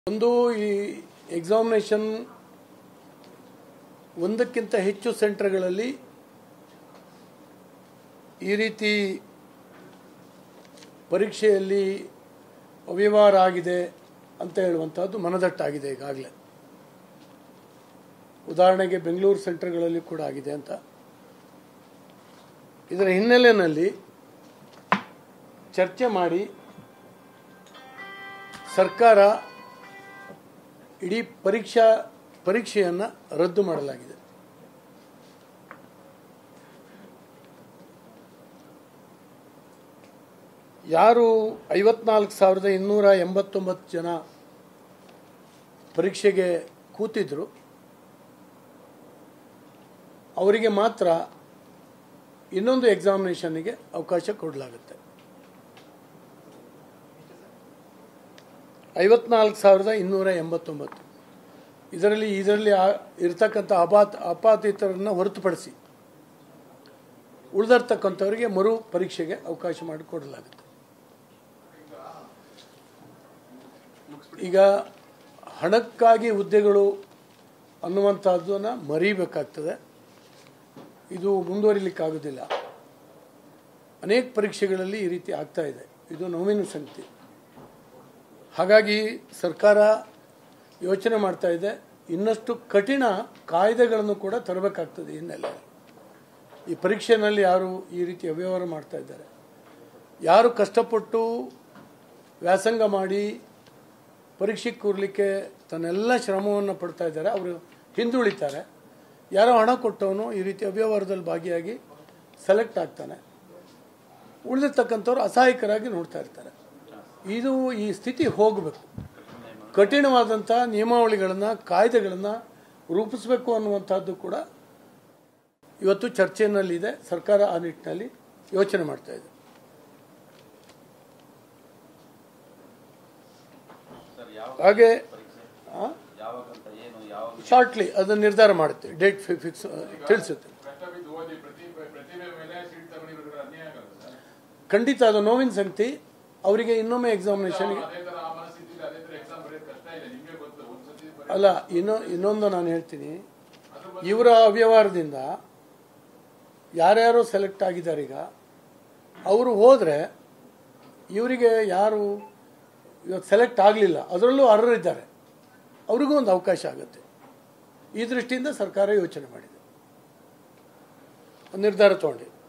ಒಂದು ಈ ಎಕ್ಸಾಮಿನೇಷನ್ ಒಂದಕ್ಕಿಂತ ಹೆಚ್ಚು ಸೆಂಟರ್ಗಳಲ್ಲಿ ಈ ರೀತಿ ಪರೀಕ್ಷೆಯಲ್ಲಿ ಅವ್ಯವಹಾರ ಆಗಿದೆ ಅಂತ ಹೇಳುವಂಥದ್ದು ಮನದಟ್ಟಾಗಿದೆ ಈಗಾಗಲೇ ಉದಾಹರಣೆಗೆ ಬೆಂಗಳೂರು ಸೆಂಟರ್ಗಳಲ್ಲಿ ಕೂಡ ಆಗಿದೆ ಅಂತ ಇದರ ಹಿನ್ನೆಲೆಯಲ್ಲಿ ಚರ್ಚೆ ಮಾಡಿ ಸರ್ಕಾರ ಇಡೀ ಪರೀಕ್ಷಾ ಪರೀಕ್ಷೆಯನ್ನು ರದ್ದು ಮಾಡಲಾಗಿದೆ ಯಾರು ಐವತ್ನಾಲ್ಕು ಸಾವಿರದ ಇನ್ನೂರ ಎಂಬತ್ತೊಂಬತ್ತು ಜನ ಪರೀಕ್ಷೆಗೆ ಕೂತಿದ್ರು ಅವರಿಗೆ ಮಾತ್ರ ಇನ್ನೊಂದು ಎಕ್ಸಾಮಿನೇಷನ್ಗೆ ಅವಕಾಶ ಕೊಡಲಾಗುತ್ತೆ ಐವತ್ನಾಲ್ಕು ಸಾವಿರದ ಇನ್ನೂರ ಎಂಬತ್ತೊಂಬತ್ತು ಇದರಲ್ಲಿ ಇದರಲ್ಲಿ ಆ- ಇರ್ತಕ್ಕಂಥ ಅಪಾತ್ ಅಪಾತಿತರನ್ನು ಹೊರತುಪಡಿಸಿ ಉಳಿದಿರ್ತಕ್ಕಂಥವರಿಗೆ ಮರು ಪರೀಕ್ಷೆಗೆ ಅವಕಾಶ ಮಾಡಿಕೊಡಲಾಗುತ್ತೆ ಈಗ ಹಣಕ್ಕಾಗಿ ಹುದ್ದೆಗಳು ಅನ್ನುವಂಥದ್ದನ್ನು ಮರೀಬೇಕಾಗ್ತದೆ ಇದು ಮುಂದುವರಿಲಿಕ್ಕಾಗೋದಿಲ್ಲ ಅನೇಕ ಪರೀಕ್ಷೆಗಳಲ್ಲಿ ಈ ರೀತಿ ಆಗ್ತಾ ಇದೆ ಇದು ನೋವಿನ ಸಂಗತಿ ಹಾಗಾಗಿ ಸರ್ಕಾರ ಯೋಚನೆ ಮಾಡ್ತಾ ಇದೆ ಇನ್ನಷ್ಟು ಕಠಿಣ ಕಾಯ್ದೆಗಳನ್ನು ಕೂಡ ತರಬೇಕಾಗ್ತದೆ ಹಿನ್ನೆಲೆ ಈ ಪರೀಕ್ಷೆನಲ್ಲಿ ಯಾರು ಈ ರೀತಿ ಅವ್ಯವಹಾರ ಮಾಡ್ತಾ ಇದ್ದಾರೆ ಯಾರು ಕಷ್ಟಪಟ್ಟು ವ್ಯಾಸಂಗ ಮಾಡಿ ಪರೀಕ್ಷೆಗೆ ಕೂರಲಿಕ್ಕೆ ತನ್ನೆಲ್ಲ ಶ್ರಮವನ್ನು ಪಡ್ತಾ ಇದ್ದಾರೆ ಅವರು ಹಿಂದುಳಿತಾರೆ ಯಾರೋ ಹಣ ಕೊಟ್ಟವನು ಈ ರೀತಿ ಅವ್ಯವಹಾರದಲ್ಲಿ ಭಾಗಿಯಾಗಿ ಸೆಲೆಕ್ಟ್ ಆಗ್ತಾನೆ ಉಳಿದಿರ್ತಕ್ಕಂಥವ್ರು ಅಸಹಾಯಕರಾಗಿ ನೋಡ್ತಾ ಇರ್ತಾರೆ ಇದು ಈ ಸ್ಥಿತಿ ಹೋಗಬೇಕು ಕಠಿಣವಾದಂಥ ನಿಯಮಾವಳಿಗಳನ್ನು ಕಾಯ್ದೆಗಳನ್ನು ರೂಪಿಸಬೇಕು ಅನ್ನುವಂಥದ್ದು ಕೂಡ ಇವತ್ತು ಚರ್ಚೆಯಲ್ಲಿದೆ ಸರ್ಕಾರ ಆ ನಿಟ್ಟಿನಲ್ಲಿ ಯೋಚನೆ ಮಾಡ್ತಾ ಇದೆ ಸರ್ ಯಾವ ಹಾಗೆ ಪರೀಕ್ಷೆ ಆ, ಯಾವಾಗಂತ ಏನು ಯಾವಾಗ ಶಾರ್ಟ್ಲಿ ಅದನ್ನು ನಿರ್ಧಾರ ಮಾಡುತ್ತೆ ಡೇಟ್ ಫಿಕ್ಸ್ ತಿಳಿಸುತ್ತೆ ಕಷ್ಟ ಬಿದ್ದು ಓದಿ ಪ್ರತಿ ಪ್ರತಿಭೆ ಮೇಲೆ ಸೀಟ್ ತಗೊಂಡಿರೋದ್ರ ಅನ್ಯಾಯ ಆಗಲ್ಲ ಸರ್ ಖಂಡಿತ ಅದು ನೋವಿನ ಸಂಗತಿ ಅವರಿಗೆ ಇನ್ನೊಮ್ಮೆ ಎಕ್ಸಾಮಿನೇಷನ್ಗೆ ಅದೇ ತರ ಆ ಮನಸ್ಥಿತಿಲಿ ಅದೇ ತರ ಎಕ್ಸಾಮ್ ಬರೆಯೋದು ಕಷ್ಟ ಇದೆ ನಿಮ್ಗೆ ಗೊತ್ತು ಒಂದ್ಸತಿ ಬರೀ ಅಲ್ಲ ಇನ್ನೊ ಇನ್ನೊಂದು ನಾನು ಹೇಳ್ತೀನಿ ಇವರ ಅವ್ಯವಹಾರದಿಂದ ಯಾರ್ಯಾರು ಸೆಲೆಕ್ಟ್ ಆಗಿದ್ದಾರೆ ಈಗ ಅವರು ಹೋದರೆ ಇವರಿಗೆ ಯಾರು ಇವಾಗ ಸೆಲೆಕ್ಟ್ ಆಗಲಿಲ್ಲ ಅದರಲ್ಲೂ ಅರ್ಹರಿದ್ದಾರೆ ಅವ್ರಿಗೂ ಒಂದು ಅವಕಾಶ ಆಗುತ್ತೆ ಈ ದೃಷ್ಟಿಯಿಂದ ಸರ್ಕಾರ ಯೋಚನೆ ಮಾಡಿದೆ ಒಂದು ನಿರ್ಧಾರ ತಗೊಂಡಿದೆ